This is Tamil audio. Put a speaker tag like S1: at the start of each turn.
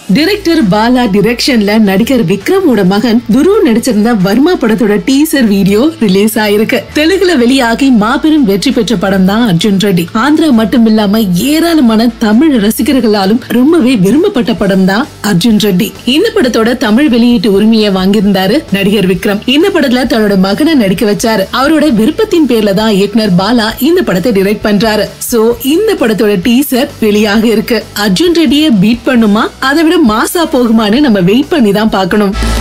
S1: டிரெக்டர் பாலா டிரெக்ஷன்ல நடிகர் விக்ரமோட மகன் துரு நடிச்சிருந்த வர்மா படத்தோட டீசர் வீடியோ ரிலீஸ் ஆயிருக்கு தெலுங்குல வெளியாகி மாபெரும் வெற்றி பெற்ற படம் தான் அர்ஜுன் ரெட்டி ஆந்திரா மட்டும் இல்லாம ஏராளமான தமிழ் ரசிகர்களாலும் ரொம்பவே விரும்பப்பட்ட படம் தான் அர்ஜுன் ரெட்டி இந்த படத்தோட தமிழ் வெளியீட்டு உரிமையை வாங்கியிருந்தாரு நடிகர் விக்ரம் இந்த படத்துல தன்னோட மகனை நடிக்க வச்சாரு அவரோட விருப்பத்தின் பேர்ல தான் இயக்குனர் பாலா இந்த படத்தை டிரெக்ட் பண்றாரு சோ இந்த படத்தோட டீசர் வெளியாக இருக்கு அர்ஜுன் ரெட்டியை பீட் பண்ணுமா அதை விட மாசா போகுமான்னு நம்ம வெயிட் பண்ணி தான் பார்க்கணும்